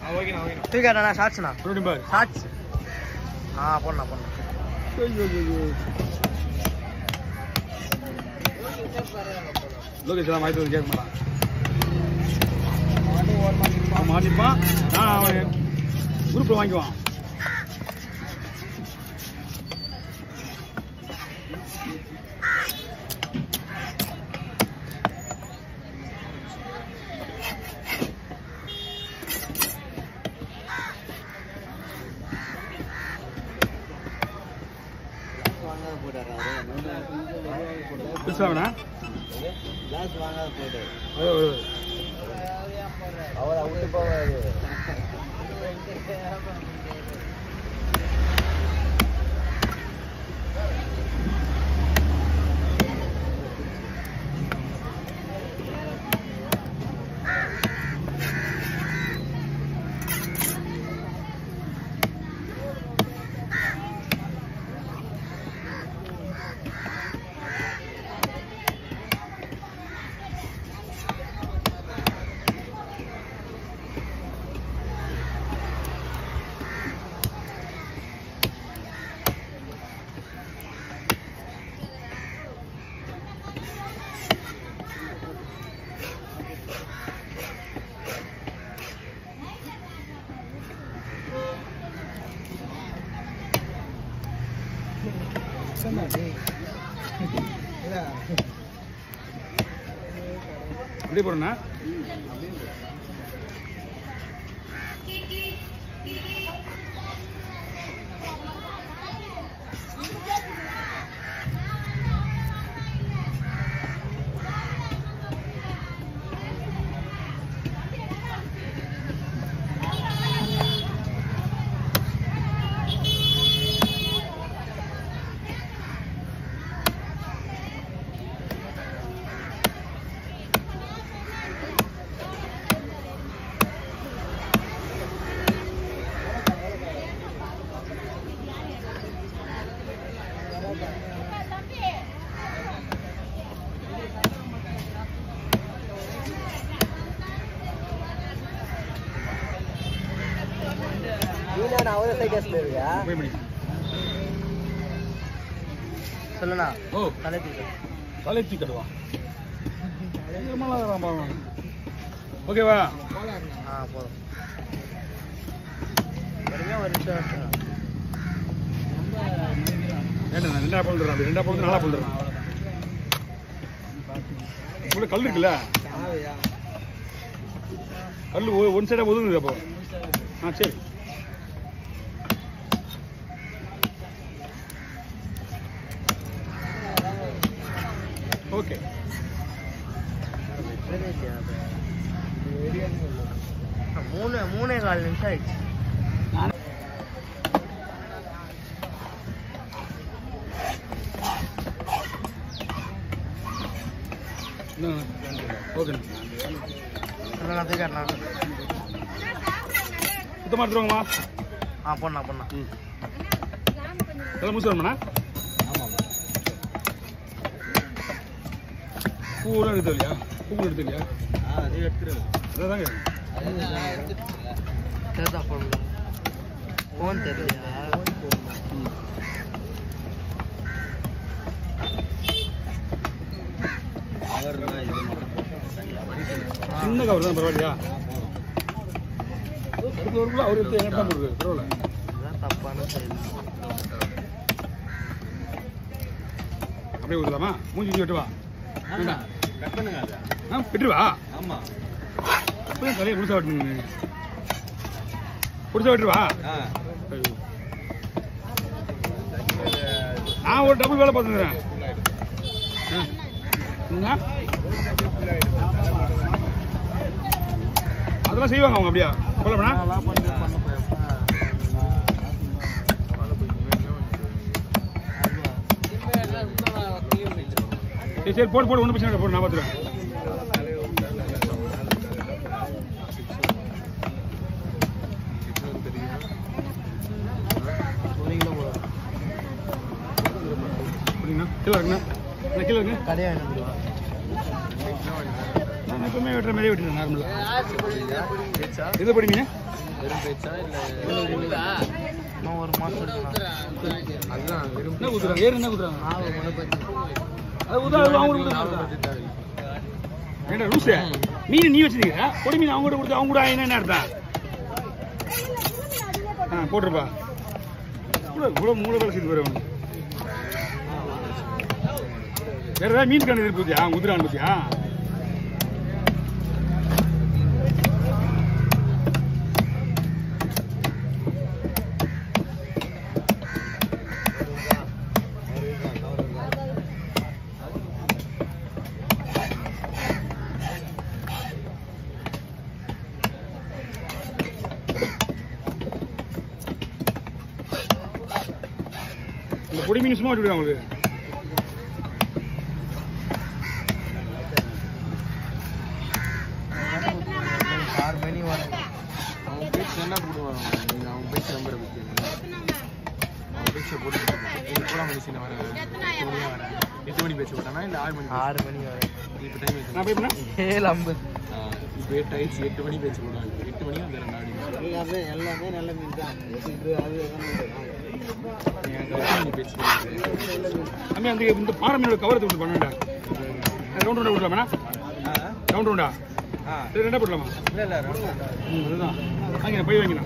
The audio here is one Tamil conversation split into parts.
ஓகேண்ணா ஓகேண்ணா தூக்கிட்டா ஷார்ட்ஸ்ண்ணா மறுபடியும் பாரு ஷார்ட்ஸ் ஆ போடலாம் போடலாம் லோகேஷ் எல்லாம் வாய்ப்பு கேட்க மாட்டான் அவன் மாட்டிப்பான் நான் அவன் குரூப்பில் வாங்கிக்குவான் பேசுவாங்கண்ணா அவரை விட்டு போவாரு அப்படியே போடுண்ணா நீனா அவரே சைக்கிள் இருக்கியா போய் பண்ணி சொல்லுண்ணா ஓ தலை தூக்கு தலை தூக்கி கட்டுவான் ஓகேவா ஆ போதும் பொறுமையாக ஒரு நிமிஷம் எடுத்துங்க. ஏன்டா நான் ரெண்டா பழுதுறேன் அப்படி ரெண்டா பழுது நாலா பழுதுறேன் உள்ள கல் இருக்குல்ல கல் ஒ- ஒன் சைடா ஒதுங்குது அப்போ ஆ சரி ஓகே மூணு மூணே கால் நிமிஷம் ஆயிடுச்சு ஓகே சொல்லுண்ணா தூக்கிட்டா சுத்தமாக எடுத்துருவாங்கம்மா ஆ பொண்ணா பொண்ணா ம் எல்லாம் முடிச்சு வரணும்ண்ணா பூவெல்லாம் எடுத்து இல்லையா பூ எடுத்து இல்லையா அதான் தெரியுதா ஃபோன் ஃபோன் தெரியலையா சின்ன கவர் தான் பரவாயில்லையா அடுத்த ஒரு அவர் எடுத்து எங்கிட்ட தான் போடுறது பரவாயில்ல இதுதான் தப்பான செயல் அப்படியே ஊற்றலாமா மூஞ்சி ஊற்றி வெட்டுவா வேண்டாம் கட் பண்ணுங்க அதை ஆ வெட்டுவா ஆமா அப்படியே தலையை புடிச்சா வெட்டணும் புடிச்சா வெட்டுவா ஆ ஐயோ. நான் ஒரு டபுள் வேலை பார்த்துக்கிறேன் அதெல்லாம் செய்வாங்க அவங்க அப்படியா சொல்லப்பண்ணா சரி சரி போடு போடு ஒன்றும் பிரச்சனை இல்லை போடு நான் பார்த்துருவேன் அப்படிங்கண்ணா கீழே இருக்குண்ணா அண்ணா, கீழே இருக்குங்க கடையை வேணும் நான் எப்பவுமே வெட்டுற மாதிரியே வெட்டுறேன் நார்மலாக எது படிங்க வெறும் பேச்சா இல்லை இன்னும் ஒரு மாசம் இருக்குண்ணா அதுதான் வெறும் என்ன குத்துறாங்க ஏறு என்ன குத்துறாங்க ஆவு ஒன்று பத்து அது உதா அவங்க கொடுத்தா ஏண்டா லூசு மீன் நீ வச்சிருக்க பொடி மீன் அவங்க கூட கொடுத்து அவங்க கூட ஆயினா என்ன அர்த்தம் ஆ போட்டுருப்பா இவ்வளோ இவ்வளோ மூளை வேலை செய்து வரும் வேற ஏதாவது மீன் கண்டு இருக்கு பத்தியா குதிரான் பத்தியா இந்த பொடி மீன் சும்மா வச்சுருக்காங்க உங்களுக்கு ஆறு மணி வரும் அவன் பேச்சு என்ன போடுவாங்க நீங்கள் அவன் பேச்சு நம்பரை பற்றி அவன் பேச்சை போட்டு இது கூட மனுஷன் வரேன் எட்டு மணியாக வரேன் எட்டு மணி பேச்சு போட்டானா இல்லை ஆறு மணி ஆறு மணி வரும் இப்போ டைம் நான் போய் பண்ணா ஏழு ஐம்பது இப்போ எட்டு ஆயிடுச்சு எட்டு மணி பேச்சு போடுவாங்க எட்டு மணி அந்த ரெண்டு ஆடி எல்லாமே எல்லாமே நல்ல மீன் தான் இது அது நீங்கள் பேச்சு போடுறது அம்மே அந்த இந்த பாறை மீனோட கவரத்தை விட்டு பண்ணடா ரவுண்ட் ரவுண்டா விடலாமா ரவுண்ட் ரவுண்டா சரி ரெண்டா போடலாமா இல்லை இல்லை ம் அதுதான் வாங்கினா போய் வாங்கினா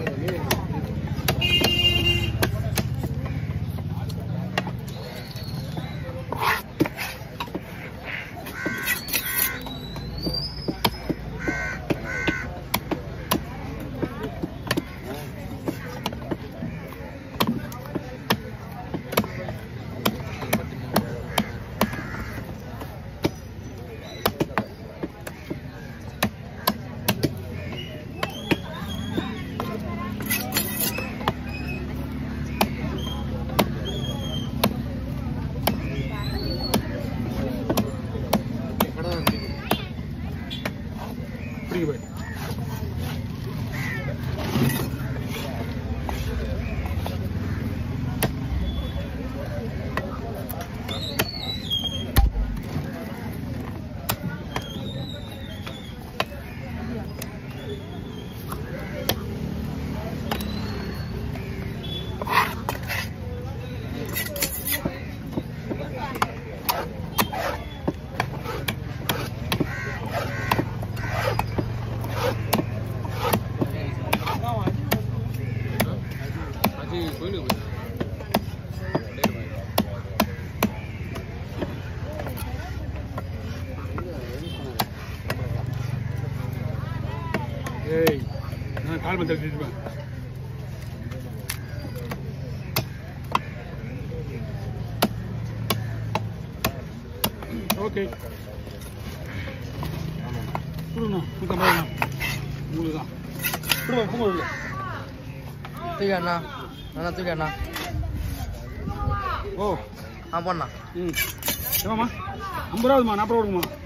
பிடிக்க போய் அஜய் கோயிலுக்கு போய் ஏய் நான் கால் பண்ணி தள்ளிட்டுப்பேன் ஓகே கொடுங்கண்ணா நூற்றம்பதுண்ணா உங்களுக்கு தான் கொடுப்பா பூங்க உள்ள தூக்கி அண்ணா அண்ணா தூக்கி அண்ணா ஓ ஆ பண்ணா ம் ஏமாம்மா ஐம்பது ரூபாதுமா நாற்பது ரூபா கொடுங்கம்மா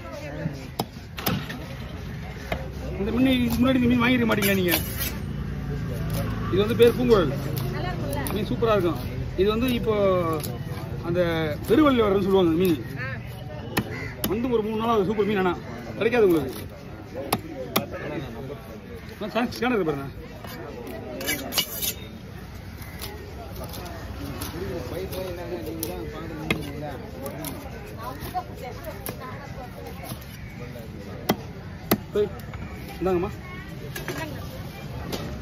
இந்த முன்னே இதுக்கு முன்னாடி இந்த மீன் வாங்கிருக்க மாட்டீங்க நீங்க இது வந்து பேர் பூங்குழல் மீன் சூப்பரா இருக்கும் இது வந்து இப்போ அந்த பெருவள்ளி வரன்னு சொல்லுவாங்க இந்த மீன் வந்து ஒரு மூணு நாள் அது சூப்பர் மீன் ஆனா கிடைக்காது உங்களுக்கு ஸ்கேனர் பாருங்க போய் இந்தாங்கம்மா